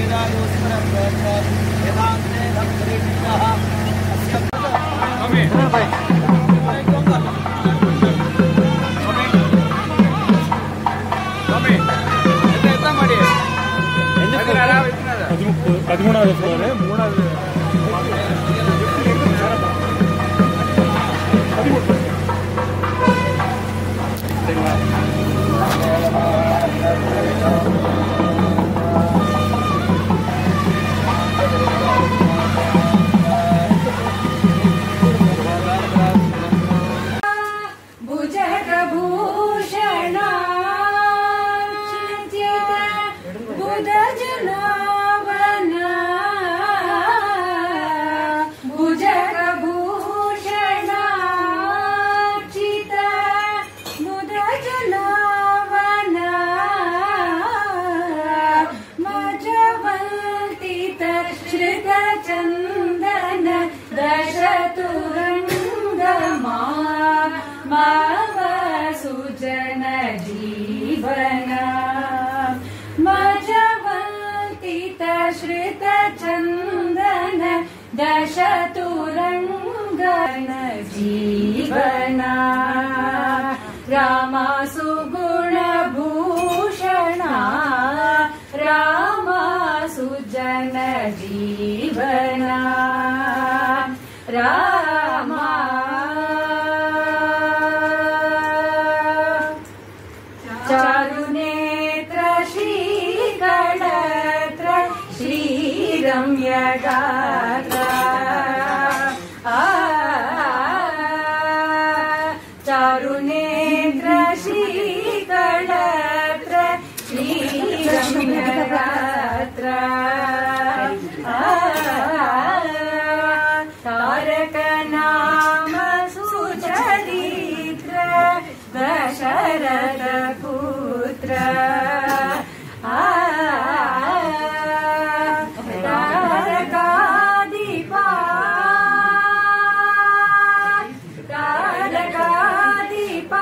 பதிமூணாவது ஃப்ளோரு மூணாவது भुजगभूषणा बुधजनावना भुजगभूषणा चिता बुधजनावना मजवन्तित श्रितचन्दन दशतुरङ्गमा मावसुजन जीवना मजवन्तित श्रितचन्दन दशतुरङ्गन जीवना रामा सुगुणभूषणा रामा सुजन जीवना रामा चारुनेत्र श्रीकडत्र श्रीरम्यगात्र आ चारुनेत्र श्रीकडत्र श्रीरम्यगात्र तारक नाम सुचरित्र दशरथ पुत्र तारकादिपा तारकादिपा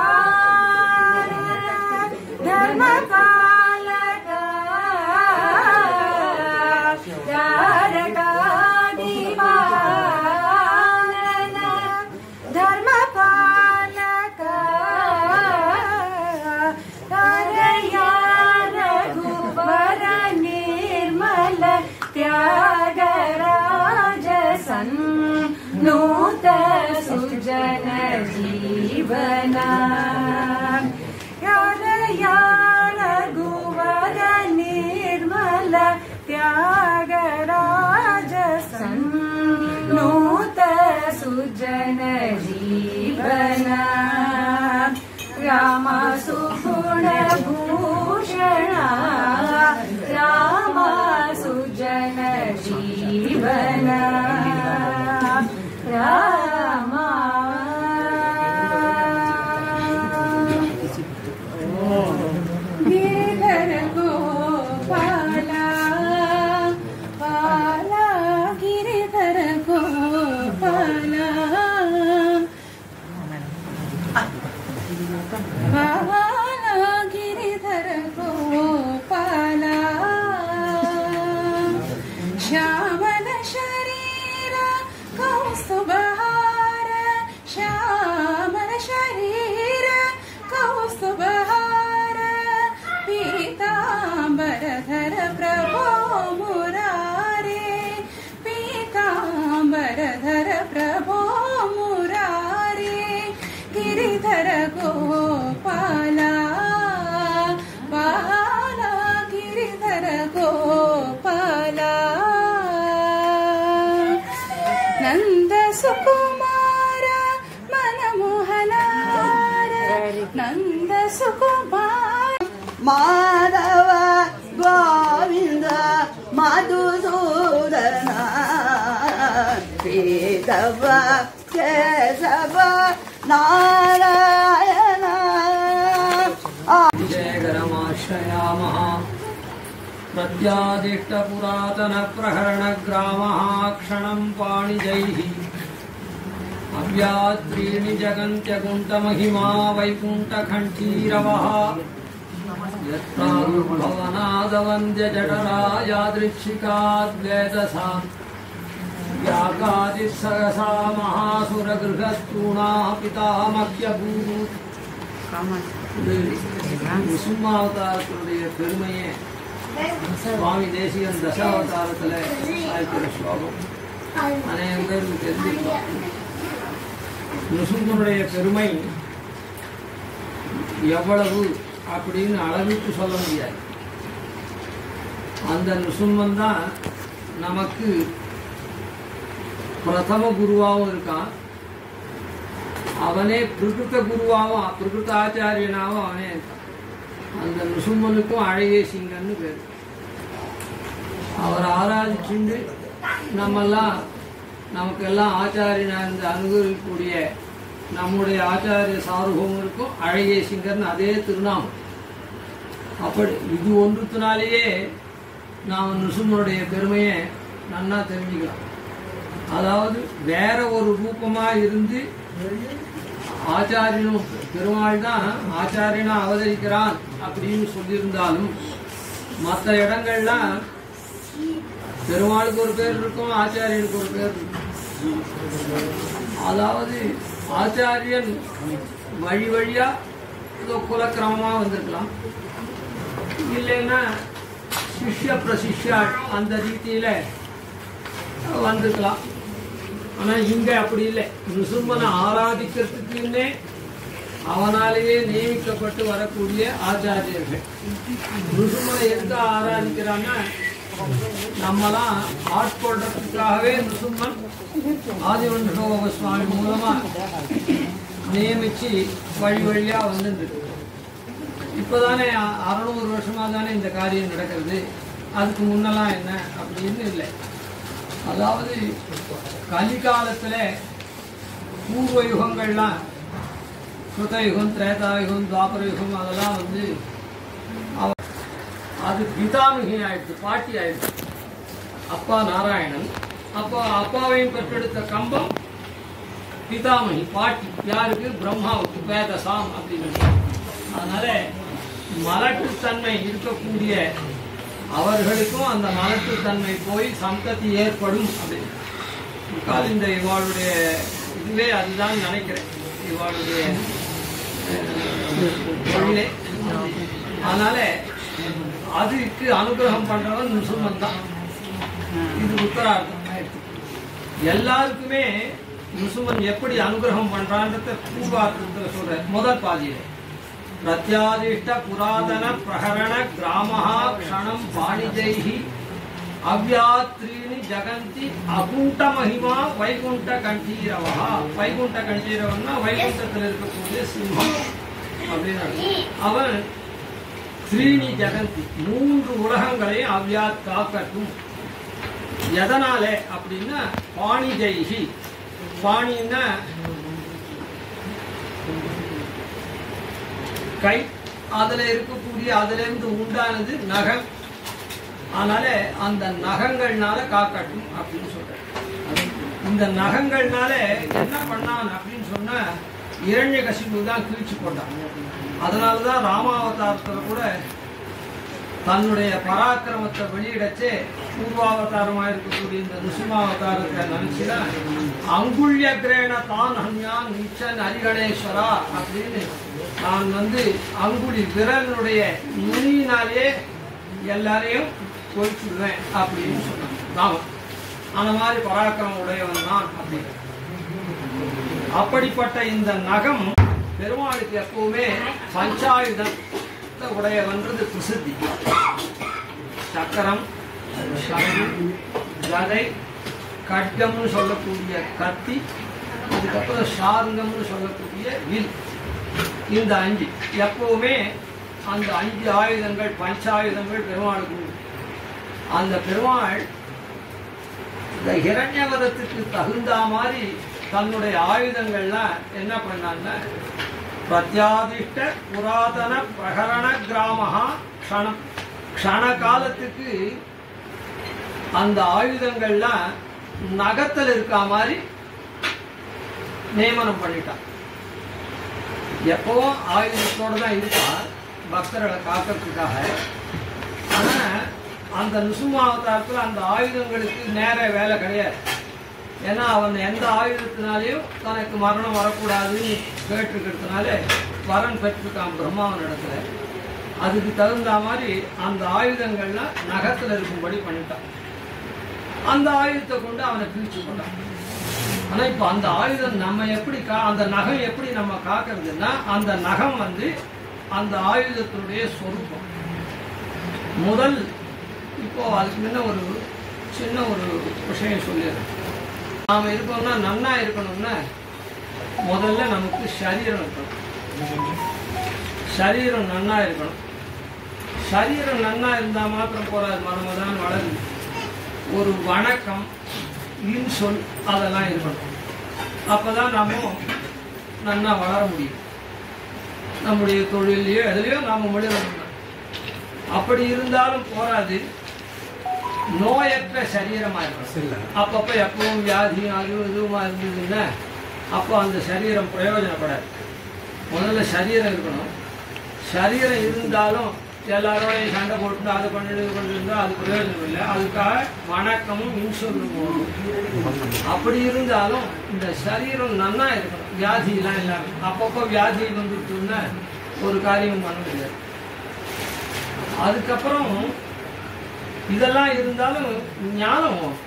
धर्मपालका तारकादिपा धर्मपालका तारया रघुवर निर्मल त्यागराजसन् नूत सुजन जीवना यारया रघुवर निर्मल त्यागराजसन् नूत सुजन जीवना रामा सुगुणभूषणा रामा सुजन जीवना रामा गिरिधर गोपाला पाला गिरिधर गोपाला पाला गिरिधर गोपाला श्यामल शरीर कौस्तुभहार श्यामल शरीर कौस्तुभहार पीताम्बरधर प्रभो मुरारे पीताम्बरधर प्रभो मुरारे गिरिधर गोपाला बाला गिरिधर गोपाला नन्द सुकुमार मनमोहनार नन्द सुकुमार ಮಾಧವ ಗೋವಿಂದ ಮಧುಸೂದನ ಕೇಶವ ಕೇಶವ ನಾರಾಯಣ विजयकरमाश्रयामः प्रत्यादिष्टपुरातनप्रहरणग्रामः क्षणं पाणिजैः अव्यात्रीणि जगन्त्यकुण्ठमहिमा वैकुण्ठखण्ठीरवः यत्राभवनादवन्द्यजठरायादृच्छिकाद्वेदसाम् यागादिसहसा महासुरगृहस्तूणा पितामह्यभूत् விசுமாவதாரத்தினுடைய பெருமையை சுவாமி தேசிகன் தசாவதாரத்துல சாய்க்கிற ஸ்லோகம் அநேகம் பேருக்கு தெரிஞ்சிருக்கோம் நிருசும்பனுடைய பெருமை எவ்வளவு அப்படின்னு அளவிட்டு சொல்ல முடியாது அந்த நிருசும்மன் தான் நமக்கு பிரதம குருவாகவும் இருக்கான் அவனே பிரகிருத குருவாகவும் பிரகிருத ஆச்சாரியனாகவும் அவனே இருக்கான் அந்த நிருசும்மனுக்கும் அழகே சிங்கன்னு பேர் அவர் ஆராதிச்சுண்டு நம்மெல்லாம் நமக்கெல்லாம் ஆச்சாரியனா இருந்து அனுகரிக்கக்கூடிய நம்முடைய ஆச்சாரிய சார்பவங்களுக்கும் அழகே சிங்கர்னு அதே திருநாமம் அப்படி இது ஒன்றுத்தினாலேயே நாம் நிருசும்மனுடைய பெருமையை நன்னா தெரிஞ்சுக்கலாம் அதாவது வேற ஒரு ரூபமா இருந்து ஆச்சாரியனும் பெருமாள் தான் ஆச்சாரியனா அவதரிக்கிறான் அப்படின்னு சொல்லியிருந்தாலும் மற்ற இடங்கள்லாம் பெருமாளுக்கு ஒரு பேர் இருக்கும் ஆச்சாரியனுக்கு ஒரு பேர் இருக்கும் அதாவது ஆச்சாரியன் வழி வழியா ஏதோ குலக்கிரமமா வந்திருக்கலாம் இல்லைன்னா சிஷ்ய பிரசிஷ்யா அந்த ரீதியில வந்திருக்கலாம் ஆனா இங்க அப்படி இல்லை நிருசும்பனை ஆராதிக்கிறதுக்குன்னே அவனாலேயே நியமிக்கப்பட்டு வரக்கூடிய ஆச்சாரியர்கள் நிருசும்பனை எதுக்கு ஆராதிக்கிறான்னா நம்மலாம் ஆட்கொள்றதுக்காகவே நிருசும்பன் ஆதிவன்ஷோக சுவாமி மூலமா நியமிச்சு வழி வழியா வந்துருக்கு இப்பதானே அ- அறுநூறு வருஷமா தானே இந்த காரியம் நடக்கிறது அதுக்கு முன்னெல்லாம் என்ன அப்படின்னு இல்லை அதாவது கலிகாலத்துல பூர்வ யுகங்கள்லாம் கிருதயுகம் திரேதாயுகம் துவாபர யுகம் அதெல்லாம் வந்து அவ- அது பிதாமிகி ஆயிடுச்சு பாட்டி ஆயிடுச்சு அப்பா நாராயணன் அப்போ அப்பாவையும் பெற்றெடுத்த கம்பம் பிதாமகி பாட்டி யாருக்கு பிரம்மாவுக்கு வேதசாம் அப்படின்னு அதனால மலட்டுத்தன்மை இருக்கக்கூடிய அவர்களுக்கும் அந்த மலட்டுத்தன்மை போய் சந்ததி ஏற்படும் அப்படின்னு முக்கால் இந்த இவாளுடைய இதுவே அதுதான் நினைக்கிறேன் இவாளுடைய அஹ், தொழிலே அதனால அதுக்கு அனுகிரகம் பண்றவன் நிருசுமன் தான் இது உத்தரார்த்தம் ஆயிடுச்சு எல்லாருக்குமே நிருசுமன் எப்படி அனுகிரகம் பண்றான்றத பூர்வார்த்தத்துல சொல்ற முதல் பாதியில பிரத்யாதிஷ்ட புராதன பிரகரண கிராமஹா க்ஷணம் வாணிஜைஹி அவ்யாத்ரீணி ஜகந்தி அகுண்ட மகிமா வைகுண்ட கண்டீரவா வைகுண்ட கண்டீரவன்னா வைகுண்டத்தில் இருக்கக்கூடிய சிம்மம் அப்படின்னு அர்த்தம். அவன் த்ரீணி ஜகந்தி மூன்று உலகங்களையும் அவ்யாத் காக்கட்டும் எதனாலே அப்படின்னா பாணி ஜெய்ஹி பாணின்னா கை அதுல இருக்கக்கூடிய அதுல இருந்து உண்டானது நகம் அதனால அந்த நகங்கள்னால காக்கட்டும் அப்படின்னு சொல்றேன் இந்த நகங்கள்னால என்ன பண்ணான் அப்படின்னு சொன்னா இரண்ய கசிப்பு தான் கிழிச்சு போட்டான் அதனாலதான் ராமாவதாரத்துல கூட தன்னுடைய பராக்கிரமத்தை வெளியிடச்சே பூர்வாவதாரமா இருக்கக்கூடிய இந்த நிசிமாவதாரத்தை நினைச்சுனா அங்குள்ய கிரேண தான் ஹன்யான் நிச்சன் ஹரிகணேஸ்வரா அப்படின்னு நான் வந்து அங்குழி விரலினுடைய நுனியினாலே எல்லாரையும் கொதிச்சுடுவேன் அப்படின்னு சொன்னான் ராமன் அந்த மாதிரி பராக்கிரமம் உடையவன் நான் அப்படின்னு அப்படிப்பட்ட இந்த நகம் பெருமாளுக்கு எப்பவுமே பஞ்சாயுதம் உடையவன்றது பிரசித்தி சக்கரம் சங்கு கதை கட்கம்னு சொல்லக்கூடிய கத்தி அதுக்கப்புறம் சாருங்கம்னு சொல்லக்கூடிய வில் இந்த அஞ்சு எப்பவுமே அந்த அஞ்சு ஆயுதங்கள் பஞ்சாயுதங்கள் பெருமாளுக்கு உண்டு. அந்த பெருமாள் இந்த ஹிரண்யவதத்துக்கு தகுந்த மாதிரி தன்னுடைய ஆயுதங்கள்லாம் என்ன பண்ணான்னா பிரத்யாதிஷ்ட புராதன பிரகரண கிராமஹா க்ஷணம் க்ஷண காலத்துக்கு அந்த ஆயுதங்கள்லாம் நகத்துல இருக்கா மாதிரி நியமனம் பண்ணிட்டான் எப்பவும் ஆயுதத்தோட தான் இருப்பான் பக்தர்களை காக்கிறதுக்காக ஆனா அந்த நிசுமாவதாரத்தில் அந்த ஆயுதங்களுக்கு நேர வேலை கிடையாது ஏன்னா அவன் எந்த ஆயுதத்தினாலையும் தனக்கு மரணம் வரக்கூடாதுன்னு கேட்டிருக்கிறதுனால வரன் பெற்றிருக்கான் பிரம்மாவன் இடத்துல அதுக்கு தகுந்த மாதிரி அந்த ஆயுதங்கள்லாம் நகத்துல இருக்கும்படி பண்ணிட்டான் அந்த ஆயுதத்தை கொண்டு அவனை பிரிச்சு கொண்டான் ஆனா இப்ப அந்த ஆயுதம் நம்ம எப்படி கா அந்த நகம் எப்படி நம்ம காக்கிறதுன்னா அந்த நகம் வந்து அந்த ஆயுதத்தினுடைய சொரூபம் முதல் இப்போ அதுக்கு முன்ன ஒரு சின்ன ஒரு விஷயம் சொல்லிடுறேன் நாம இருக்கோம்னா நன்னா இருக்கணும்னா முதல்ல நமக்கு சரீரம் இருக்கணும் சரீரம் நன்னா இருக்கணும் சரீரம் நன்னா இருந்தா மாத்திரம் போறாது மனமதான் வளருது ஒரு வணக்கம் இன்சொல் அதெல்லாம் இருக்கணும் அப்பதான் நாம நன்னா வளர முடியும் நம்முடைய தொழிலையோ எதுலையோ நாம முடிவு அப்படி இருந்தாலும் போராது நோயற்ற சரீரமா இருக்கணும் அப்பப்ப எப்பவும் வியாதி அது இதுவுமா இருந்ததுன்னா அப்போ அந்த சரீரம் பிரயோஜனப்படாது முதல்ல சரீரம் இருக்கணும் சரீரம் இருந்தாலும் எல்லாரோடையும் சண்டை போட்டு அது பண்ணிட்டு இது பண்ணிட்டு இருந்தா அது பிரயோஜனம் இல்லை அதுக்காக வணக்கமும் இன்சொல்லும் போகணும் அப்படி இருந்தாலும் இந்த சரீரம் நன்னா இருக்கணும் வியாதியெல்லாம் இல்லாம அப்பப்போ வியாதி வந்துட்டுன்னா ஒரு காரியம் பண்ண முடியாது அதுக்கப்புறம் இதெல்லாம் இருந்தாலும் ஞானம் வேணும்.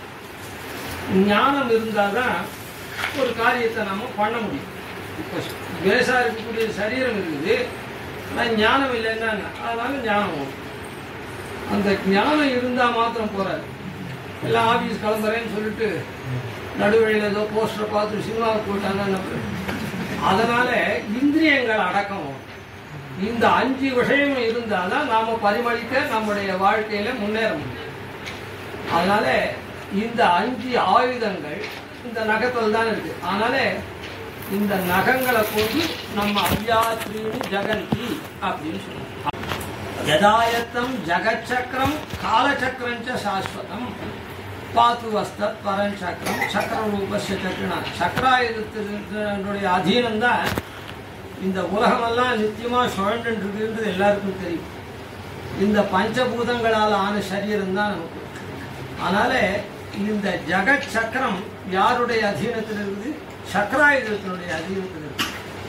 ஞானம் இருந்தாதான் ஒரு காரியத்தை நம்ம பண்ண முடியும் இப்போ பேசா இருக்கக்கூடிய சரீரம் இருக்குது ஆனால் ஞானம் இல்லைன்னா என்ன? அதனால ஞானம் வேணும். அந்த ஞானம் இருந்தா மாத்திரம் போறாது எல்லாம் ஆபீஸ் கிளம்புறேன்னு சொல்லிட்டு நடுவழியில் ஏதோ போஸ்டரை பார்த்து சினிமாவுக்கு போட்டாங்கன்னா என்ன பண்ணுறது? அதனால இந்திரியங்கள் அடக்கம் வேணும். இந்த அஞ்சு விஷயம் இருந்தாதான் நாம பரிமளிக்க நம்முடைய வாழ்க்கையில முன்னேற முடியும் அதனால இந்த அஞ்சு ஆயுதங்கள் இந்த நகத்தில் தான் இருக்கு அதனால இந்த நகங்களை கொண்டு நம்ம அவ்யாத்ரீனி ஜெகந்தி அப்படின்னு சொல்லுவோம் யதாயத்தம் ஜகச்சக்கரம் காலச்சக்கரம் ச சாஸ்வதம் பாத்து வஸ்தத் பரன் சக்கரம் சக்கர ரூபஸ்ய சக்கரனா சக்கராயுதத்தினுடைய அதீனம் தான் இந்த உலகமெல்லாம் நித்தியமா சுழண்டு இருக்குன்றது எல்லாருக்கும் தெரியும் இந்த பஞ்சபூதங்களால் ஆன சரீரம் தான் நமக்கு அதனால இந்த ஜெகத் சக்கரம் யாருடைய அதீனத்தில் இருக்குது சக்கராயுதத்தினுடைய அதீனத்தில் இருக்குது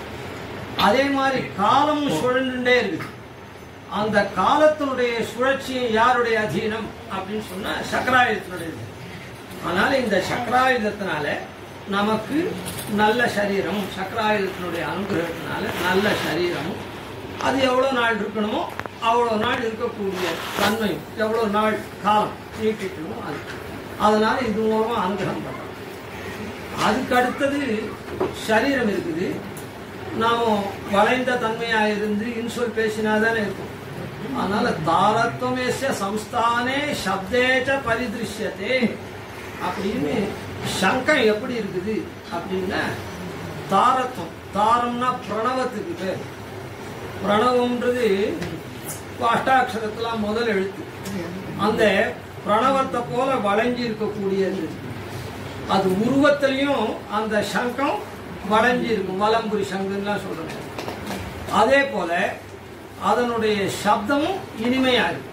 அதே மாதிரி காலமும் சுழண்டுட்டே இருக்குது அந்த காலத்தினுடைய சுழற்சியும் யாருடைய அதீனம் அப்படின்னு சொன்னா சக்கராயுதத்தினுடைய அதனால இந்த சக்கராயுதத்தினால நமக்கு நல்ல சரீரம் சக்கராயுதத்தினுடைய அனுகிரகத்தினால நல்ல சரீரமும் அது எவ்வளோ நாள் இருக்கணுமோ அவ்வளோ நாள் இருக்கக்கூடிய தன்மையும் எவ்வளோ நாள் காலம் நீட்டிக்கணுமோ அது அதனால இது மூலமா அனுகிரகம் பண்றோம் அதுக்கு அடுத்தது சரீரம் இருக்குது நாம வளைந்த தன்மையா இருந்து இன்சொல் பேசினாதானே இருக்கும் அதனால தாரத்வமேச சம்ஸ்தானே சப்தேச்ச பரிதிருஷ்யத்தே அப்படின்னு சங்கம் எப்படி இருக்குது அப்படின்னா தாரத்துவம் தாரம்னா பிரணவத்துக்கு பேர் பிரணவம்ன்றது இப்போ அஷ்டாட்சரத்துல முதல் எழுத்து அந்த பிரணவத்தை போல வளைஞ்சி இருக்கக்கூடியது அது உருவத்திலையும் அந்த சங்கம் வளைஞ்சி இருக்கும் வலம்புரி சங்குலாம் சொல்றாங்க அதே போல அதனுடைய சப்தமும் இனிமையா இருக்கும்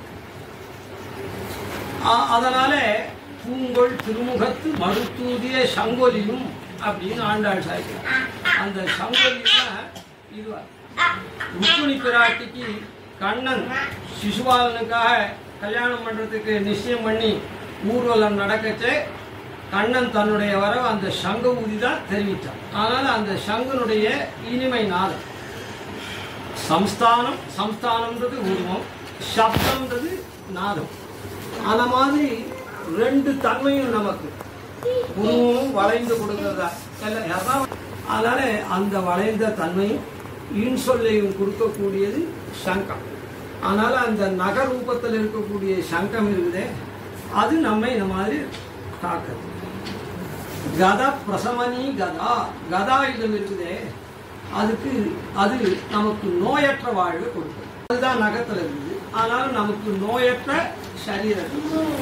ஆ- அதனால பூங்கொள் திருமுகத்து மறுத்தூதிய சங்கொலியும் அப்படின்னு ஆண்டாள் சாய்க்கிறார் அந்த சங்கொலினா இதுவா ருக்குணி பிராட்டிக்கு கண்ணன் சிசுபாலனுக்காக கல்யாணம் பண்றதுக்கு நிச்சயம் பண்ணி ஊர்வலம் நடக்கச்சே கண்ணன் தன்னுடைய வரவு அந்த சங்க ஊதி தான் தெரிவித்தான் அதனால அந்த சங்கனுடைய இனிமை நாதம் சம்ஸ்தானம் சம்ஸ்தானம்ன்றது உருவம் சப்தம்ன்றது நாதம் அந்த மாதிரி ரெண்டு தன்மையும் நமக்கு உருவமும் வளைந்து கொடுக்கிறதா இல்ல, யாராவது- அதனால அந்த வளைந்த தன்மையும் இன்சொல்லையும் கொடுக்கக்கூடியது சங்கம் அதனால அந்த நகரூபத்தில் இருக்கக்கூடிய சங்கம் இருக்குதே அது நம்மை இந்த மாதிரி காக்குது கதா பிரசமனி கதா கதா யுதம் இருக்குதே அதுக்கு அது நமக்கு நோயற்ற வாழ்வை கொடுக்கும் அதுதான் நகத்துல இருக்குது அதனால நமக்கு நோயற்ற சரீரம்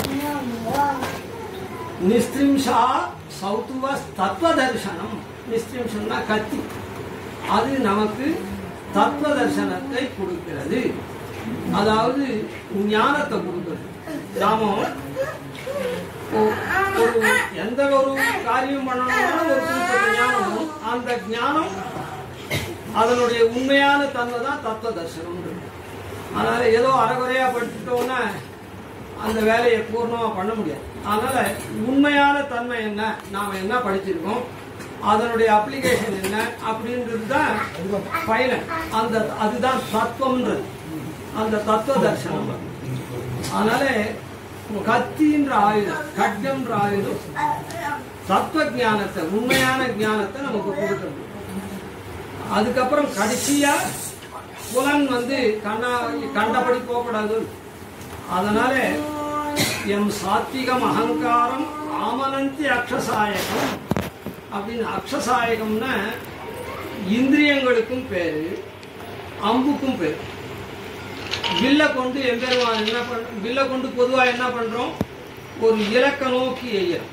நிஸ்திரிம்ஷா சௌத்துவ தத்துவ தரிசனம் நிஸ்திரிம்ஷம்னா கத்தி அது நமக்கு தத்துவ தரிசனத்தை கொடுக்கிறது அதாவது ஞானத்தை கொடுக்கிறது நாம ஒ- ஒரு எந்த ஒரு காரியம் பண்ணணும்னாலும் ஒரு குறிப்பிட்ட ஞானமும் அந்த ஞானம் அதனுடைய உண்மையான தன்மை தான் தத்துவ தரிசனம் அதனால ஏதோ அறகுறையா படிச்சுட்டோம்னா அந்த வேலையை பூர்ணமா பண்ண முடியாது அதனால உண்மையான தன்மை என்ன நாம என்ன படிச்சிருக்கோம் அதனுடைய அப்ளிகேஷன் என்ன அப்படின்றது தான் ஃபைனல் அந்த அதுதான் தத்துவம்ன்றது அந்த தத்துவ தரிசனம் அதனால கத்தின்ற ஆயுதம் கட்யம்ன்ற ஆயுதம் தத்துவ ஞானத்தை உண்மையான ஞானத்தை நமக்கு கொடுக்கணும் அதுக்கப்புறம் கடைசியா புலன் வந்து கண்ணா கண்டபடி போகக்கூடாது அதனால எம் சாத்விகம் அகங்காரம் ஆமனந்தி அக்ஷசாயகம் அப்படின்னு அக்ஷசாயகம்னா இந்திரியங்களுக்கும் பேரு அம்புக்கும் பேரு வில்ல கொண்டு எம்பெருமான் என்ன பண்ற வில்ல கொண்டு பொதுவா என்ன பண்றோம் ஒரு இலக்க நோக்கி எய்யறோம்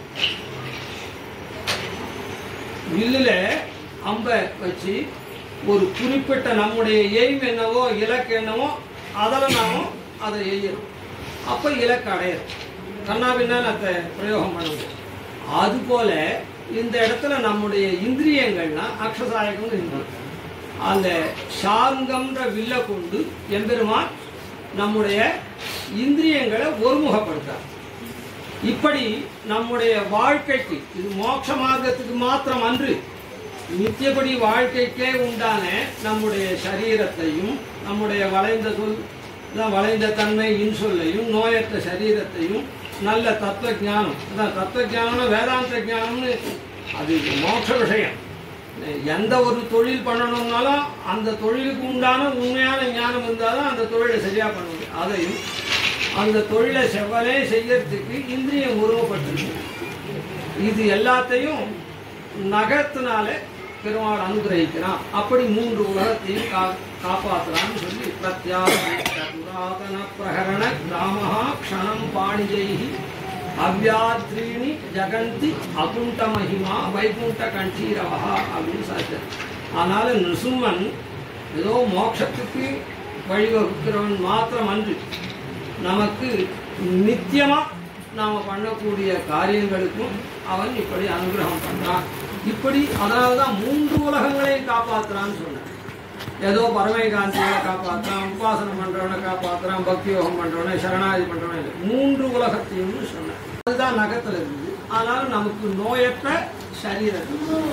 வில்லுல அம்ப வச்சு ஒரு குறிப்பிட்ட நம்முடைய எய்ம் என்னவோ இலக்கு என்னவோ அதில் நாம அதை எய்யறோம் அப்ப இலக்கு அடையிறோம் கண்ணா பின்னா அதை பிரயோகம் பண்ணுவோம் அது போல இந்த இடத்துல நம்முடைய இந்திரியங்கள்னா அக்ஷசாயகம் இந்திரியம் அந்த சார்ங்கம்ன்ற வில்ல கொண்டு எம்பெருமான் நம்முடைய இந்திரியங்களை ஒருமுகப்படுத்தார் இப்படி நம்முடைய வாழ்க்கைக்கு இது மோட்ச மார்க்கத்துக்கு மாத்திரம் அன்று நித்தியபடி வாழ்க்கைக்கே உண்டான நம்முடைய சரீரத்தையும் நம்முடைய வளைந்த சொல் அதான் வளைந்த தன்மை இன்சொல்லையும் நோயற்ற சரீரத்தையும் நல்ல தத்துவ ஞானம் அதான் தத்துவ ஞானம்னா வேதாந்த ஞானம்னு அது மோட்ச விஷயம் எந்த ஒரு தொழில் பண்ணணும்னாலும் அந்த தொழிலுக்கு உண்டான உண்மையான ஞானம் இருந்தால் தான் அந்த தொழிலை சரியா பண்ண முடியும் அதையும் அந்த தொழிலை செவ்வனே செய்யறதுக்கு இந்திரியம் உருவப்பட்டிருக்கு இது எல்லாத்தையும் நகத்தினால பெருமாள் அனுகிரகிக்கிறான் அப்படி மூன்று உலகத்தையும் கா காப்பாத்துறான்னு சொல்லி பிரத்யாபுராதன பிரகரண கிராமஹா க்ஷணம் பாணிஜைஹி அவ்யாத்ரீணி ஜகந்தி அகுண்ட மகிமா வைகுண்ட கண்டீரவா அப்படின்னு சார் அதனால நிருசும்மன் ஏதோ மோட்சத்துக்கு வழிவகுக்கிறவன் மாத்திரம் அன்று நமக்கு நித்தியமா நாம பண்ணக்கூடிய காரியங்களுக்கும் அவன் இப்படி அனுகிரகம் பண்றான் இப்படி அதனாலதான் மூன்று உலகங்களையும் காப்பாத்துறான்னு சொன்னான் ஏதோ பரமேகாந்திகளை காப்பாத்துறான் உபாசனம் பண்றவனை காப்பாத்துறான் பக்தி யோகம் பண்றவனை சரணாதி பண்றவனை இல்லை. மூன்று உலகத்தையும் சொன்னான் அதுதான் நகத்துல இருக்குது அதனால நமக்கு நோயற்ற சரீரம்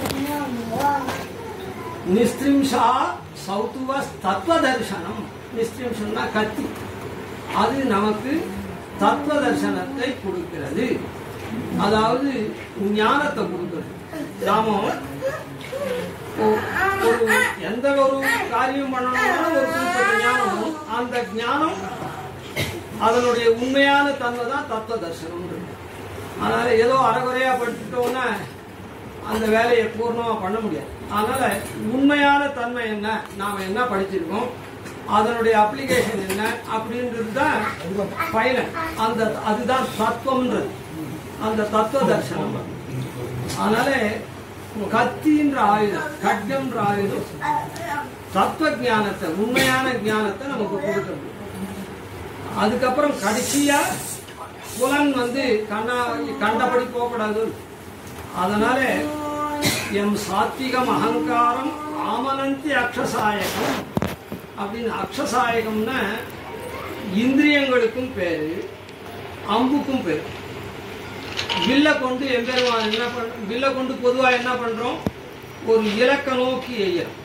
நிஸ்திரிம்ஷா சௌத்துவ தத்துவ தரிசனம் நிஸ்திரிம்ஷம்னா கத்தி அது நமக்கு தத்துவ தரிசனத்தை கொடுக்கிறது அதாவது ஞானத்தை கொடுக்கிறது நாம ஒ- ஒரு எந்த ஒரு காரியம் பண்ணணும்னாலும் ஒரு குறிப்பிட்ட ஞானமும் அந்த ஞானம் அதனுடைய உண்மையான தன்மை தான் தத்துவ தரிசனம் அதனால ஏதோ அறகுறையா படிச்சுட்டோம்னா அந்த வேலையை பூர்ணமா பண்ண முடியாது அதனால உண்மையான தன்மை என்ன நாம என்ன படிச்சிருக்கோம் அதனுடைய அப்ளிகேஷன் என்ன அப்படின்றது தான் ஃபைனல் அந்த அதுதான் தத்துவம்ன்றது அந்த தத்துவ தரிசனம் அதனால கத்தின்ற ஆயுதம் கட்யம்ன்ற ஆயுதம் தத்துவ ஞானத்தை உண்மையான ஞானத்தை நமக்கு கொடுக்கணும் அதுக்கப்புறம் கடைசியா புலன் வந்து கண்ணா கண்டபடி போகக்கூடாது அதனால எம் சாத்விகம் அகங்காரம் ஆமனந்தி அக்ஷசாயகம் அப்படின்னு அக்ஷசாயகம்னா இந்திரியங்களுக்கும் பேரு அம்புக்கும் பேரு வில்ல கொண்டு எம்பெருமான் என்ன பண் வில்ல கொண்டு பொதுவா என்ன பண்றோம் ஒரு இலக்க நோக்கி எய்யறோம்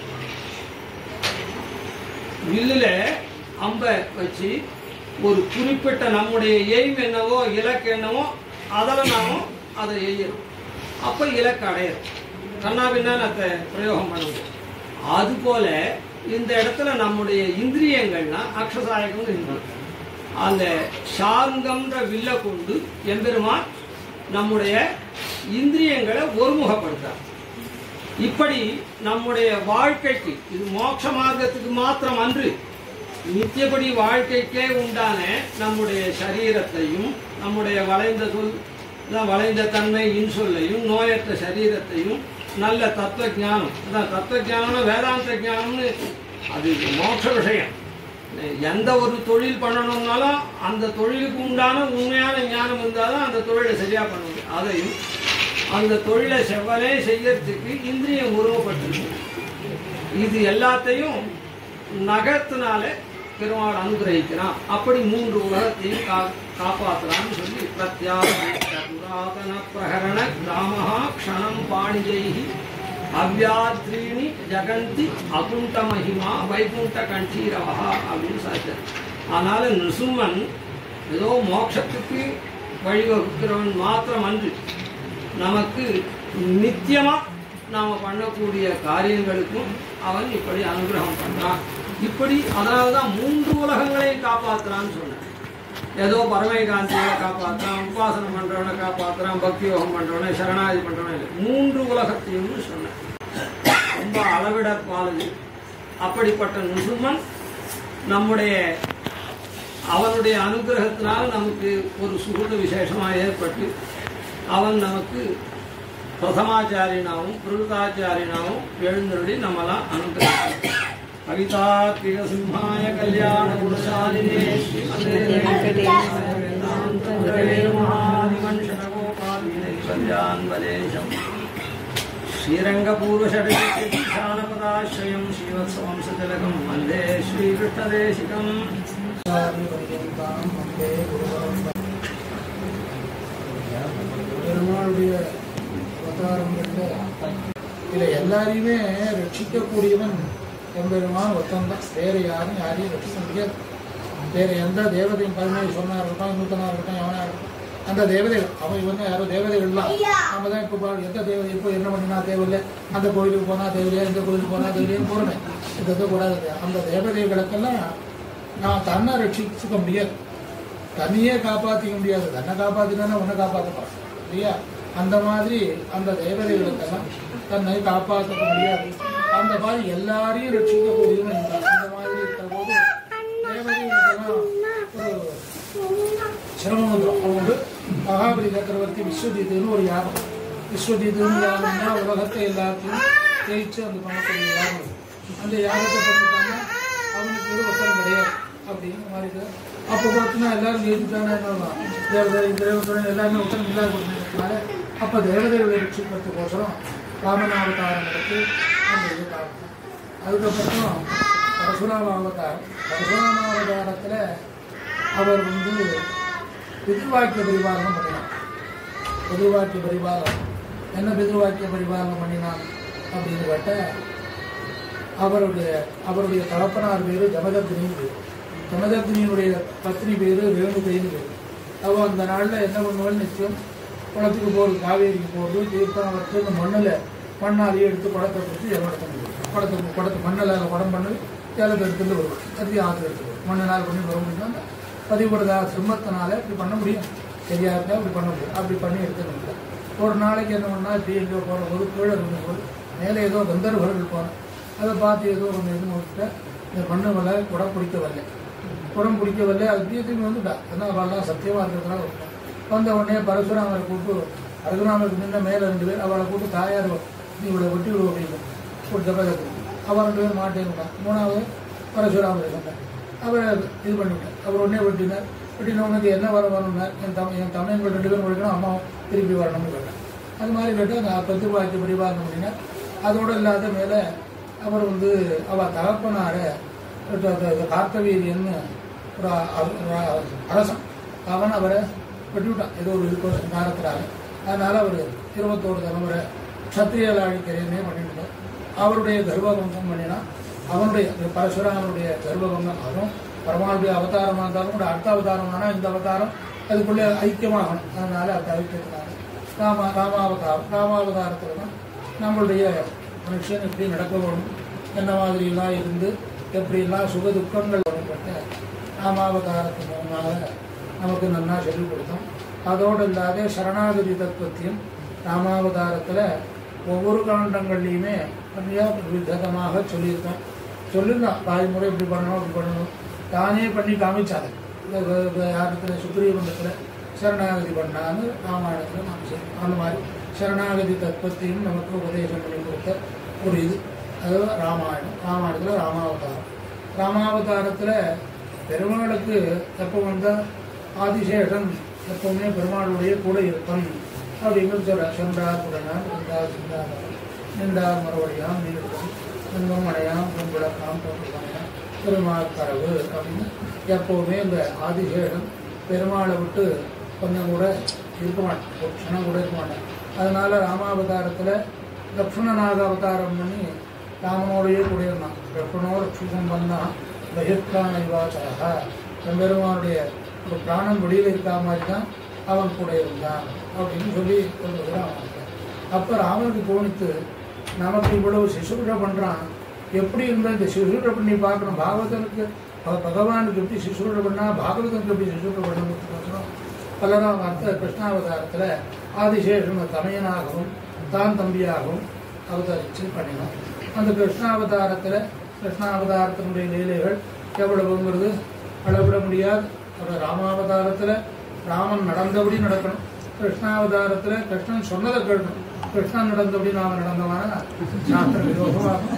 வில்லுல அம்ப வச்சு ஒரு குறிப்பிட்ட நம்முடைய எய்ம் என்னவோ இலக்கு என்னவோ அதில் நாம அதை எய்யறோம் அப்ப இலக்கு அடையிறோம் கண்ணா பின்னா அதை பிரயோகம் பண்ண முடியும் அது போல இந்த இடத்துல நம்முடைய இந்திரியங்கள்னா அக்ஷசாயகம் இந்திரியம் அந்த சார்ங்கம்ன்ற வில்ல கொண்டு எம்பெருமான் நம்முடைய இந்திரியங்களை ஒருமுகப்படுத்தார் இப்படி நம்முடைய வாழ்க்கைக்கு இது மோட்ச மார்க்கத்துக்கு மாத்திரம் அன்று நித்தியபடி வாழ்க்கைக்கே உண்டான நம்முடைய சரீரத்தையும் நம்முடைய வளைந்த சொல் அதான் வளைந்த தன்மை இன்சொல்லையும் நோயற்ற சரீரத்தையும் நல்ல தத்துவ ஞானம் அதான் தத்துவ ஞானம்னா வேதாந்த ஞானம்னு அது மோட்ச விஷயம் எந்த ஒரு தொழில் பண்ணணும்னாலும் அந்த தொழிலுக்கு உண்டான உண்மையான ஞானம் இருந்தால் தான் அந்த தொழிலை சரியாக பண்ண முடியும் அதையும் அந்த தொழிலை செவ்வனே செய்யறதுக்கு இந்திரியம் உருவப்பட்டிருக்கு இது எல்லாத்தையும் நகத்தினால பெருமாள் அனுகிரகிக்கிறான் அப்படி மூன்று உலகத்தையும் கா காப்பாற்றுறான்னு சொல்லி பிரத்யாக புராதன பிரகரண கிராமஹா க்ஷணம் பாணிஜைஹி அவ்யாத்ரீணி ஜகந்தி அகுண்ட மகிமா வைகுண்ட கண்டீரவா அப்படின்னு சாச்சார் அதனால நிருசும்மன் ஏதோ மோட்சத்துக்கு வழிவகுக்கிறவன் மாத்திரம் அன்று நமக்கு நித்தியமா நாம பண்ணக்கூடிய காரியங்களுக்கும் அவன் இப்படி அனுகிரகம் பண்றான் இப்படி அதனாலதான் மூன்று உலகங்களையும் காப்பாத்துறான்னு சொன்னேன் ஏதோ பரமைகாந்தியை காப்பாத்துறான் உபாசனம் பண்றவனை காப்பாத்துறான் பக்தி யோகம் பண்றவனை சரணாதி பண்றவனை இல்லை மூன்று உலகத்தையும் சொன்னேன் ரொம்ப அளவிடற்பாலது அப்படிப்பட்ட நுசுமன் நம்முடைய அவனுடைய அனுகிரகத்தினால் நமக்கு ஒரு சுகுத விசேஷமாக ஏற்பட்டு அவன் நமக்கு பிரதமாச்சாரியனாவும் பிரருதாச்சாரியனாவும் எழுந்தருளி நம்மளாம் அனுகிரகம் கவிதாத்மிக சிம்ஹாய கல்யாண குணசாலினே ஸ்ரீமதே வெங்கடேசாய வேதாந்த குரவே மகாதிவன் சடகோபாலினை கல்யாண்வலேஷம் श्रीरङ्गपूर्वषड्शानपदाश्रयं श्रीवत्सवंशतिलकं वन्दे श्रीकृष्णदेशिकम् பெருமாளுடைய அவதாரங்கள்ல இதில் எல்லாரையுமே ரட்சிக்கக்கூடியவன் எம்பெருமான் ஒத்தந்தான் வேற யாரும் யாரையும் ரட்சிக்க முடியாது வேற எந்த தேவதையும் பதினேழு சொன்னா இருக்கட்டும் நூத்தனா இருக்கட்டும் எவனா இருக்கட்டும் அந்த தேவதைகள் அவன் இவன் யாரோ தேவதைகள்லாம் நாம தான் இப்போ பாரு, எந்த தேவதை இப்போ என்ன பண்ணினா தேவையில்லை அந்த கோயிலுக்கு போனா தேவையில்லையா இந்த கோயிலுக்கு போனா தேவையில்லைன்னு போறமே இது எதுவும் கூடாது அந்த தேவதைகளுக்கெல்லாம் நான் தன்னை ரட்சிச்சுக்க முடியாது தன்னையே காப்பாற்றிக்க முடியாது தன்னை காப்பாற்றினா உன்னை காப்பாற்றலாம் இல்லையா அந்த மாதிரி அந்த தேவதைகளுக்கெல்லாம் தன்னை காப்பாற்ற முடியாது அந்த மாதிரி எல்லாரையும் ரட்சிக்கக்கூடியவன் இருந்தான். அந்த மாதிரி இருக்கிற போது தேவதைகளுக்கெல்லாம் ஒரு சிரமம் வந்துடும் அவங்க மகாபலி சக்கரவர்த்தி விஸ்வஜித்துன்னு ஒரு யாகம் விஸ்வஜித்துன்னு யாகம்னா உலகத்தை எல்லாத்தையும் ஜெயிச்சு அந்த பண்ணக்கூடிய யாகம் அது. அந்த யாகத்தை பண்ணிட்டாங்க அவனுக்கு ஒரு ஒத்தரம் கிடையாது அப்படிங்கிற மாதிரி இருக்கு. அப்போ பார்த்தீங்கன்னா எல்லாரும் ஜெயிச்சுட்டானே தேவதை தேவதை எல்லாருமே ஒத்தரம் இல்லாத கொடுத்ததுனால அப்போ தேவதைகளை ரட்சிக்கிறதுக்கோசரம் ராமநாவதாரம் எடுத்து அந்த இது காரணம் அதுக்கப்புறம் பரசுராம அவதாரம் பரசுராம அவதாரத்தில் அவர் வந்து பிதிர்வாக்கிய பரிபாலனம் பண்ணினார் பிதிர்வாக்கிய பரிபாலனம் என்ன பிதிர்வாக்கிய பரிபாலனம் பண்ணினான் அப்படின்னு கேட்டால் அவருடைய அவருடைய தகப்பனார் பேரு ஜமதக்னின்னு பேர் ஜமதக்னியினுடைய பத்னி பேரு ரேணுகைன்னு பேர் அவ அந்த நாளில் என்ன பண்ணுவாள் நிச்சயம் குளத்துக்கு போகிறது காவேரிக்கு போகிறது தீர்த்தம் வச்சு அந்த மண்ணில் மண்ணாலேயே எடுத்து குடத்தை கொடுத்து ஜலத்தை குடத்தை குடத்தை மண்ணில் குடம் பண்ணி ஜலத்தை எடுத்துட்டு வருவோம் அது ஆற்று எடுத்துட்டு மண்ணினால் பண்ணி வர முடியும் பதிவுறதா சிம்மத்தினால இப்படி பண்ண முடியும் சரியா இருக்கா அப்படி பண்ண முடியும் அப்படி பண்ணி எடுத்துட்டு வந்தார். ஒரு நாளைக்கு என்ன பண்ணா இப்படி எங்கேயோ போகிற போது கீழே இருந்தபோது மேலே ஏதோ கந்தர்வர்கள் போனோம் அதை பார்த்து ஏதோ ஒன்று இது விட்டு இந்த மண்ணு வரல குடம் பிடிக்க வரல குடம் பிடிக்க வரல அது தீர்த்துக்கு வந்துட்டா ஏன்னா அவள்லாம் சத்தியமாக இருக்கிறதுனால வந்துட்டா. வந்த உடனே பரசுராமரை கூப்பிட்டு பரசுராமருக்கு முன்ன மேலே ரெண்டு பேர் அவளை கூப்பிட்டு தாயார் நீ இவளை வெட்டி விடுவோம் அப்படின்னு ஒரு ஜபதத்தை அவன் ரெண்டு பேரும் மாட்டேன் மூணாவது பரசுராமர் சொன்னார் அவரை இது பண்ணிவிட்டார் அவர் உடனே வெட்டினார் வெட்டின உனக்கு என்ன வர வரணும்னார் என் தம் என் தமையங்கள் ரெண்டு பேரும் வெட்டணும் அம்மாவும் திருப்பி வரணும்னு கேட்டார் அது மாதிரி கேட்டு நான் பத்து பாக்கி பிடிவாங்க அப்படின்னா அதோடு இல்லாத மேலே அவர் வந்து அவள் தகப்பனார கார்த்தவீரியன்னு ஒரு அ- ஒரு அரசன் அவன் அவரை வெட்டிவிட்டான் ஏதோ ஒரு இது நேரத்தினால அதனால அவர் இருபத்தோரு தலைமுறை சத்திரியல் அழிக்கிறேன்னே பண்ணிட்டு இருந்தார். அவருடைய கர்ப்பபங்கம் பண்ணினா அவனுடைய பரசுராமனுடைய கர்ப்பபங்கம் அதுவும் பரமானுடைய அவதாரமாக இருந்தாலும் கூட அடுத்த அவதாரம் ஆனால் இந்த அவதாரம் அதுக்குள்ளே ஐக்கியமாகணும் அதனால அந்த ஐக்கியத்தினால ராம ராமாவதாரம் ராமாவதாரத்தில் தான் நம்மளுடைய மனுஷன் எப்படி நடக்க வேணும் என்ன மாதிரிலாம் இருந்து எப்படிலாம் சுக துக்கங்கள் வழிபட்ட ராமாவதாரத்தின் மூலமாக நமக்கு நன்னா சொல்லிக் கொடுத்தோம் அதோடு இல்லாத சரணாகதி தத்துவத்தையும் ராமாவதாரத்தில் ஒவ்வொரு காண்டங்கள்லையுமே நிறையா விதமாக சொல்லியிருக்கோம் சொல்லியிருந்தான் தாய்முறை இப்படி பண்ணணும் இப்படி பண்ணணும் தானே பண்ணி காமிச்சாங்க யாரத்தில் சுக்ரீவண்டத்தில் சரணாகதி பண்ணான்னு ராமாயணத்தில் நாம் செய்யணும் அந்த மாதிரி சரணாகதி தத்துவத்தையும் நமக்கு உபதேசம் பண்ணி கொடுத்த ஒரு இது அது ராமாயணம் ராமாயணத்தில் ராமாவதாரம் ராமாவதாரத்தில் பெருமாளுக்கு எப்போ வந்தால் ஆதிசேஷன் எப்பவுமே பெருமாளுடைய கூட இருப்பன் அப்படிங்கிறது சொல்ற சென்றார் குடனார் இருந்தார் சிந்தார் நின்றார் மறுபடியாம் நீருக்கும் இன்பம் அடையாம் கும்பிடக்காம் போட்டுக்காம் பெருமாள் கரவு அப்படின்னு எப்பவுமே இந்த ஆதிசேஷன் பெருமாளை விட்டு கொஞ்சம் கூட இருக்க மாட்டேன் ஒரு க்ஷணம் கூட இருக்க மாட்டேன் அதனால ராமாவதாரத்தில் லக்ஷ்மணனாக அவதாரம் பண்ணி ராமனோடையே கூட இருந்தான் லக்ஷ்மணோ லக்ஷ்மணம் பண்ணான் பகிர்கான யுவாச்சரக பெருமானுடைய ஒரு பிராணம் வெளியில் இருக்கா மாதிரி தான் அவன் கூட இருந்தான் அப்படின்னு சொல்லி சொல்லுகிறான் அவனுக்கு அப்போ ராமனுக்கு தோணித்து நமக்கு இவ்வளவு சிசுபிட பண்ணுறான் எப்படி இருந்தால் இந்த சிசுபிட பண்ணி பார்க்கணும் பாகவதனுக்கு ப- பகவானுக்கு எப்படி சிசுபிட பண்ணா பாகவதனுக்கு எப்படி சிசுபிட பண்ணணும் பலராம் அர்த்த கிருஷ்ணாவதாரத்தில் ஆதிசேஷன் தமையனாகவும் தான் தம்பியாகவும் அவதரித்து பண்ணினான் அந்த கிருஷ்ணாவதாரத்தில் கிருஷ்ணாவதாரத்தினுடைய லீலைகள் எவ்வளவுங்கிறது அளவிட முடியாது ஒரு ராமாவதாரத்தில் ராமன் நடந்தபடி நடக்கணும் கிருஷ்ணாவதாரத்தில் கிருஷ்ணன் சொன்னதை கேட்கணும் கிருஷ்ணன் நடந்தபடி நாம நடந்தவனா சாஸ்திர விரோதமாகும்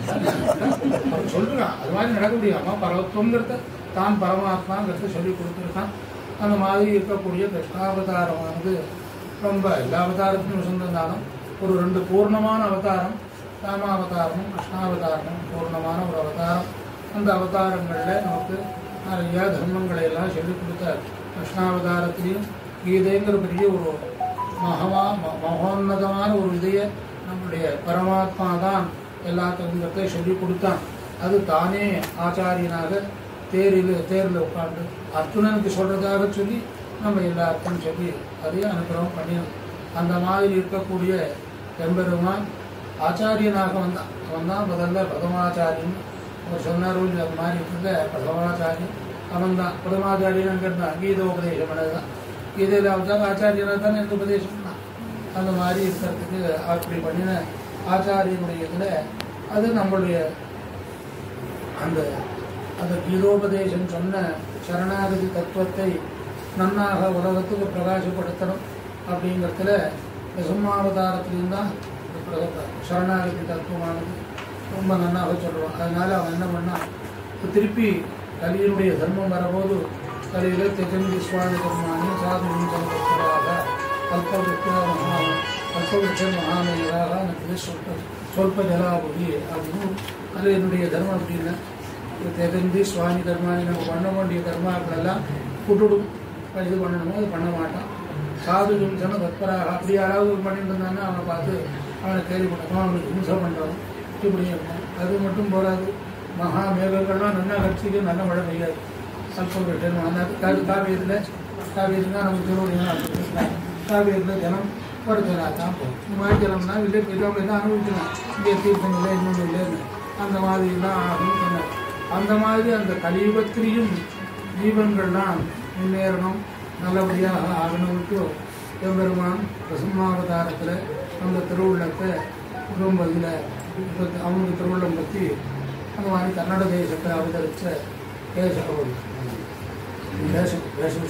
அவன் சொல்றான் அது மாதிரி நடக்க முடியாம பரவத்துவங்கிறத தான் பரமாத்மாங்கிறத சொல்லி கொடுத்துருக்கான் அந்த மாதிரி இருக்கக்கூடிய கிருஷ்ணாவதாரமானது ரொம்ப எல்லா அவதாரத்திலும் சொந்திருந்தாலும் ஒரு ரெண்டு பூர்ணமான அவதாரம் ராமாவதாரமும் கிருஷ்ணாவதாரமும் பூர்ணமான ஒரு அவதாரம் அந்த அவதாரங்களில் நமக்கு நிறைய தர்மங்களை எல்லாம் சொல்லிக் கொடுத்தார் கிருஷ்ணாவதாரத்திலையும் கீதைங்கிற பெரிய ஒரு மகமா ம- மகோன்னதமான ஒரு இதைய நம்முடைய பரமாத்மா தான் எல்லாத்துங்கிறத சொல்லி கொடுத்தான் அது தானே ஆச்சாரியனாக தேரில் தேரில் உட்கார்ந்து அர்ஜுனனுக்கு சொல்றதாக சொல்லி நம்ம எல்லாருக்கும் சொல்லி அதையும் அனுகிரகம் பண்ணினோம் அந்த மாதிரி இருக்கக்கூடிய எம்பெருமான் ஆச்சாரியனாக வந்தான் அவன் தான் முதல்ல பிரதமாச்சாரியன் அவர் சொன்னார் இல்லையா, அது மாதிரி இருந்த பிரதமாச்சாரியன் அவன் தான் பிரதமாச்சாரியன் தான் கீதோபதேசம் பண்ணதுதான் கீதையில் அவன் ஆச்சாரியனாக தான் எனக்கு உபதேசம் பண்ணான் அந்த மாதிரி இருக்கிறதுக்கு அப்படி பண்ணின ஆச்சாரியனுடைய இதில் அது நம்மளுடைய அந்த அந்த கீதோபதேசம் சொன்ன சரணாகதி தத்துவத்தை நன்னாக உலகத்துக்கு பிரகாசப்படுத்தணும் அப்படிங்கிறதுல சிம்மாவதாரத்திலையும் தான் இந்த பிர- சரணாகதி தத்துவமானது ரொம்ப நன்னாக சொல்லுவான் அதனால அவன் என்ன பண்ணான் இப்ப திருப்பி கலியினுடைய தர்மம் வரபோது கலியில தெஜந்தி சுவாமி தர்மானி சாது நீச்சலாக கல்பவிருத்த மகா கல்பவிருத்த மகாமேயராக எனக்கு சொல்ப சொல்ப ஜலாபுதி அப்படின்னு அது என்னுடைய தர்மம் அப்படின்னா தெரிஞ்சு சுவாமி தர்மானி நம்ம பண்ண வேண்டிய தர்மாக்கள் எல்லாம் விட்டுடும் இது பண்ணணுமோ அது பண்ண மாட்டான் சாது சொன்ன தற்பராக அப்படி யாராவது பண்ணிட்டு இருந்தாங்கன்னா அவனை பார்த்து அவனை கேள்வி பண்ணணும் அவனுக்கு ஹிம்சை பண்ணுறோம் இப்படி இருக்கும் அது மட்டும் போராது மகா மேகங்கள்லாம் நல்லா கட்சிக்கு நல்ல மழை பெய்யாது சல்பம் விட்டு அந்த காவி காவேரியில் காவேரினா நமக்கு திருவடினா காவேரியில் ஜனம் ஒரு ஜனம் தான் போகும் இந்த மாதிரி ஜனம்னா இல்லை பெரியவங்க தான் அனுபவிக்கணும் இங்கே தீர்த்தம் இல்லை இன்னொன்று இல்லைன்னு அந்த மாதிரிலாம் ஆகும்னு சொன்னார் அந்த மாதிரி அந்த கலியுகத்திலையும் ஜீவன்கள்லாம் முன்னேறணும் நல்லபடியாக ஆகணும்ட்டு சிவபெருமான் பசுமாவதாரத்தில் அந்த திருவுள்ளத்தை ரொம்ப இதில் அவனுக்கு திருவுள்ளம் பற்றி அந்த மாதிரி கன்னட தேசத்தை அவதரித்த கேசவன் வேஷம் வேஷம்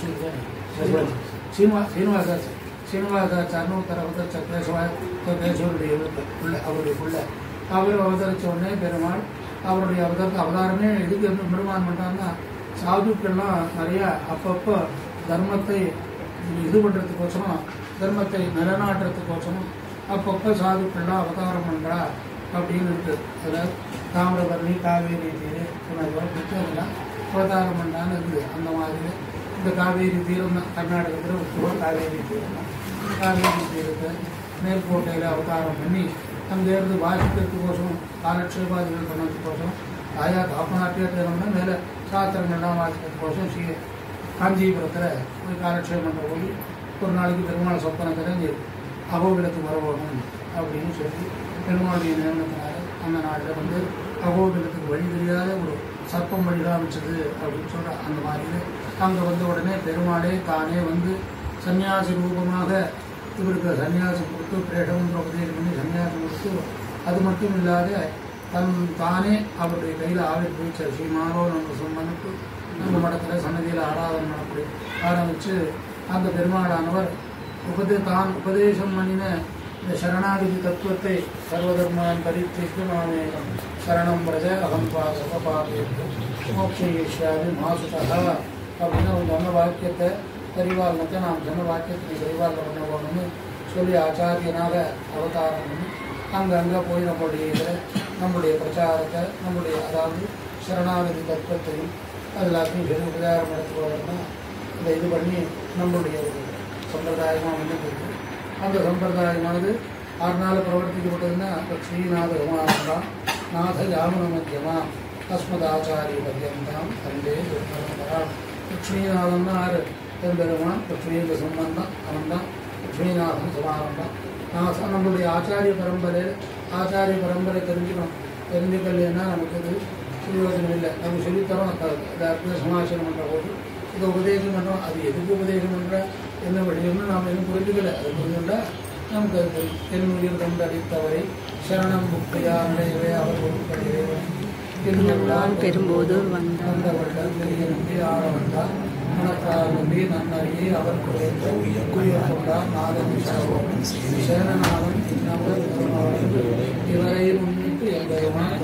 சீனிவா சீனிவாசாச்சார் சீனிவாசாச்சார்னு ஒருத்தர் அவதரிச்ச கேசவ கேசவருடைய பிள்ளை அவருடைய பிள்ளை அவர் அவதரிச்ச உடனே பெருமாள் அவருடைய அவதார அவதாரமே எதுக்கு என்ன பெருமான் பண்ணுறாங்கன்னா சாதுக்கள்லாம் நிறையா அப்பப்போ தர்மத்தை இது பண்ணுறதுக்கோசரம் தர்மத்தை நிலநாட்டுறதுக்கோசரம் அப்பப்போ சாதுக்கள்லாம் அவதாரம் பண்ணுறா அப்படின்னு இருக்கு அதில் தாமிரபரணி காவேரி தீர் புத்தகம்லாம் அவதாரம் பண்ணான்னு இருக்குது அந்த மாதிரி இந்த காவேரி தீரம் தான் கர்நாடகத்தில் ஒரு காவேரி தீரம் தான் காவேரி தீரத்தை மேற்கோட்டையில் அவதாரம் பண்ணி அங்கேருந்து வாசிக்கிறதுக்கோசரம் காலக்ஷேபாதிகள் பண்ணதுக்கோசரம் ஆயா காப்பநாட்டியம்னா மேலே சாத்திரங்கள்லாம் வாசிக்கிறதுக்கோசரம் ஸ்ரீ காஞ்சிபுரத்தில் போய் காலக்ஷேபம் பண்ணுற போய் ஒரு நாளைக்கு பெருமாள் சொப்பனத்தில் இங்கே அகோபிலத்துக்கு வரவோணும் அப்படின்னு சொல்லி பெருமாளுடைய நியமனத்தினால அந்த நாட்டில் வந்து அகோபிலத்துக்கு வழி தெரியாத ஒரு சர்ப்பம் வழி காமிச்சது அப்படின்னு சொல்கிற அந்த மாதிரி அங்கே வந்த உடனே பெருமாளே தானே வந்து சன்னியாசி ரூபமாக இவருக்கு சன்னியாசம் கொடுத்து பிரேடமந்திர உபதேசம் பண்ணி சன்னியாசம் கொடுத்து அது மட்டும் இல்லாத தன் தானே அவருடைய கையில் ஆவிர் போயிச்ச ஸ்ரீமானோ நம்ம சொன்னனுக்கு நம்ம மடத்தில் சன்னதியில் ஆராதனை பண்ணப்படி ஆரம்பித்து அந்த பெருமாளானவர் உபதே தான் உபதேசம் பண்ணின இந்த சரணாகதி தத்துவத்தை சர்வதர்மான் பரித்திக்கு மாமேகம் சரணம் பிரஜ அகம் பாசக பாபேக்கு மோட்சயிஷ்யாமி மாசுதா அப்படின்னு அவங்க சொன்ன வாக்கியத்தை பரிவாரணத்தை நாம் சொன்ன வாக்கியத்தை நீ பரிவாரணம் பண்ண போகணும்னு சொல்லி ஆச்சாரியனாக அவதாரம் பண்ணி அங்கங்கே போய் நம்மளுடைய இதில் நம்முடைய பிரச்சாரத்தை நம்முடைய அதாவது சரணாகதி தத்துவத்தையும் எல்லாத்தையும் சொல்லி பிரச்சாரம் நடத்துவதற்காக இந்த இது பண்ணி நம்மளுடைய ஒரு சம்பிரதாயமாக வந்துட்டு இருக்கு அந்த சம்பிரதாயமானது ஆறு நாள் பிரவர்த்திக்கப்பட்டதுன்னா இப்போ ஸ்ரீநாத ரமானந்தம் நாத யாமுன மத்தியமா அஸ்மதாச்சாரிய பர்யந்தாம் தண்டே பரம்பராம் லக்ஷ்மிநாதன்னா ஆறு பெருமான் லக்ஷ்மியுடைய சம்பந்தம் அவன் தான் லக்ஷ்மிநாதன் சமாரம்பம் நான் நம்மளுடைய ஆச்சாரிய பரம்பரை ஆச்சாரிய பரம்பரை தெரிஞ்சுக்கணும் தெரிஞ்சுக்கலைன்னா நமக்கு இது பிரயோஜனம் இல்லை நம்ம சொல்லித்தரோம் அந்த அர்த்த சமாச்சாரம் பண்ணுற போது இதை உபதேசம் பண்ணுறோம் அது எதுக்கு உபதேசம் பண்ணுற என்ன வழியும்னு நாம் எதுவும் புரிஞ்சுக்கல அது புரிஞ்சுட்டா நமக்கு அது தெரியும். என் உயிர் கொண்டு அடித்தவரை சரணம் புக்கையா அடையவே அவர் பொருட்களே எல்லாம் பெறும்போது வந்தார். வந்த வள்ளல் பெரிய நம்பி ஆள வந்தார் மனத்தார் நம்பி நன்னறியே அவர் குறைந்த உயிர் கொண்டார் நாதன் சரவம் சேனநாதன் இன்னவர் பெருமாள் இவரை முன்னிட்டு எம்பெருமான்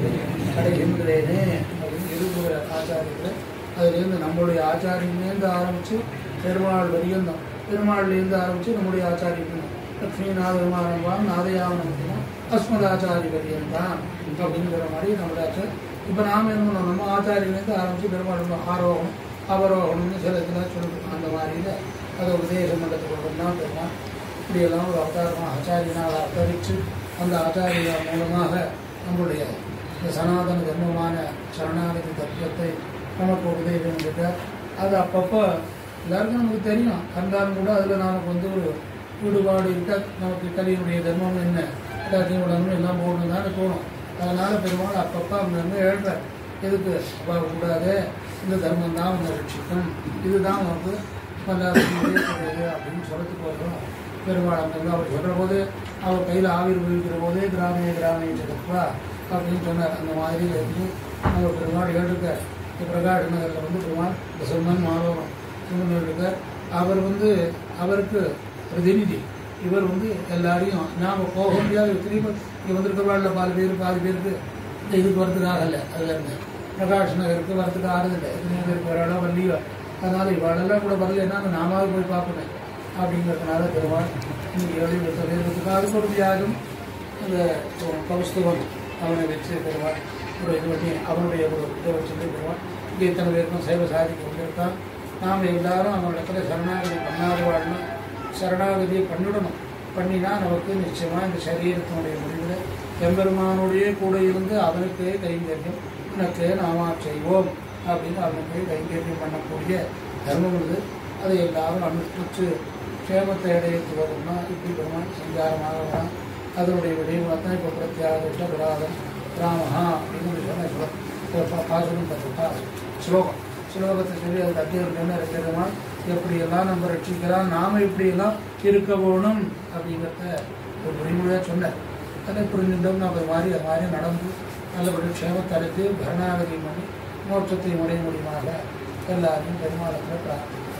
அடைகின்றேனே அப்படின்னு இருக்கிற ஆச்சாரியர்கள் அதுலேருந்து நம்மளுடைய ஆச்சாரியன்லேருந்து ஆரம்பித்து பெருமாள் வரியந்தம் பெருமாள்லேருந்து ஆரம்பித்து நம்முடைய ஆச்சாரியன் லக்ஷ்மிநாத பெருமாள் நாதயாவனம் அஸ்மதாச்சாரி பரியந்தான் அப்படிங்கிற மாதிரி நம்மளுடைய ஆச்சார் இப்போ நாம் என்ன பண்ணோம் நம்ம ஆச்சாரியன்லேருந்து ஆரம்பித்து பெருமாள் ஆரோகணம் அவரோகணம்னு சில இதெல்லாம் சொல்லுவோம் அந்த மாதிரியில் அதை உபதேசம் பண்ணுறதுக்கு தான் பெருமாள் இப்படியெல்லாம் ஒரு அவதாரமாக ஆச்சாரியனால் அவதரித்து அந்த ஆச்சாரிய மூலமாக நம்முடைய இந்த சனாதன தர்மமான சரணாகதி தத்துவத்தை நமக்கு உபதேசம் பண்ணிட்டார் அது அப்பப்போ எல்லாருக்கும் நமக்கு தெரியும் கண்டாலும் கூட அதில் நமக்கு வந்து ஒரு ஈடுபாடு இருக்க நமக்கு கலியினுடைய தர்மம் என்ன எல்லாத்தையும் விடணும் எல்லாம் போடணும் தானே தோணும் அதனால் பெருமாள் அப்பப்போ அங்கங்கே எழுதுறார் எதுக்கு அப்பா கூடாது இந்த தர்மம் தான் உங்களை ரட்சிக்கும் இதுதான் உனக்கு பல்லாயிரத்து அப்படின்னு சொல்லத்துக்கு வரும் பெருமாள் அங்கங்க அவர் சொல்கிற போது அவர் கையில் ஆவிர் விழிக்கிற போதே கிராமிய கிராமிய ஜெகத்வா அப்படின்னு சொன்னார் அந்த மாதிரி இருந்து நம்ம பெருமாள் எழுதுக்கார் பிரகாஷ் நகரில் வந்து பெருமாள் பசுமன் மாதவன் இவங்க எழுதுக்கார் அவர் வந்து அவருக்கு பிரதிநிதி இவர் வந்து எல்லாரையும் நாம் போக முடியாது திரும்ப இங்கே வந்திருக்கிறவாழ்ல பாதி பேர் பாதி பேருக்கு இந்த இதுக்கு வரதுக்கு ஆகலை அதில் இருந்து பிரகாஷ் நகருக்கு வரதுக்கு ஆறுதில்லை எத்தனையோ பேருக்கு வராளோ வரலையோ அதனால் இவாளெல்லாம் கூட வரலைன்னா நாமாவது போய் பார்க்கணும் அப்படிங்கிறதுனால பெருமாள் இன்னைக்கு எழுதி கொடுத்த பேருக்கு அதுக்கு ஒரு வியாஜம் அந்த கௌஸ்தவன் அவனை வச்சு பெறுவார் ஒரு இது பண்ணி அவனுடைய ஒரு இதை வச்சுட்டு பெறுவான் இங்கே இத்தனை பேருக்கும் சேவை சாதிக்க கொண்டிருக்கான் நாம் எல்லாரும் அவனிடத்துல சரணாகதி பண்ணாத வாழணும் சரணாகதியை பண்ணிடணும் பண்ணினா நமக்கு நிச்சயமாக இந்த சரீரத்தினுடைய முடிவில் எம்பெருமானுடைய கூட இருந்து அவனுக்கே கைங்கரியம் உனக்கு நாம செய்வோம் அப்படின்னு அவனுக்கு கைங்கரியம் பண்ணக்கூடிய தர்மம் இது அதை எல்லாரும் அனுஷ்டிச்சு க்ஷேமத்தை அடையிறது வரும்னா இப்படி பெருமான் சஞ்சாரமாக வரான் அதனுடைய விடயமாக தான் இப்போ பிரத்யாக விராதம் ராமஹா அப்படின்னு சொன்ன ஸ்லோகம் பாசுரம் கற்றுட்டா ஸ்லோகம் ஸ்லோகத்தை சொல்லி அதுக்கு அத்தியம் என்ன இருக்கிறதுனா எப்படியெல்லாம் நம்ம ரட்சிக்கலாம் நாம இப்படியெல்லாம் இருக்க வேணும் அப்படிங்கிறத ஒரு முடிவுயாக சொன்னார் அதை புரிஞ்சுட்டோம் நம்ம மாதிரி அது மாதிரி நடந்து நல்லபடி க்ஷேமத்தை அடைத்து பரணாகதி பண்ணி மோட்சத்தை முறை முடியுமாக எல்லாரையும் பெருமாளத்தில் பிரார்த்திக்கிறோம்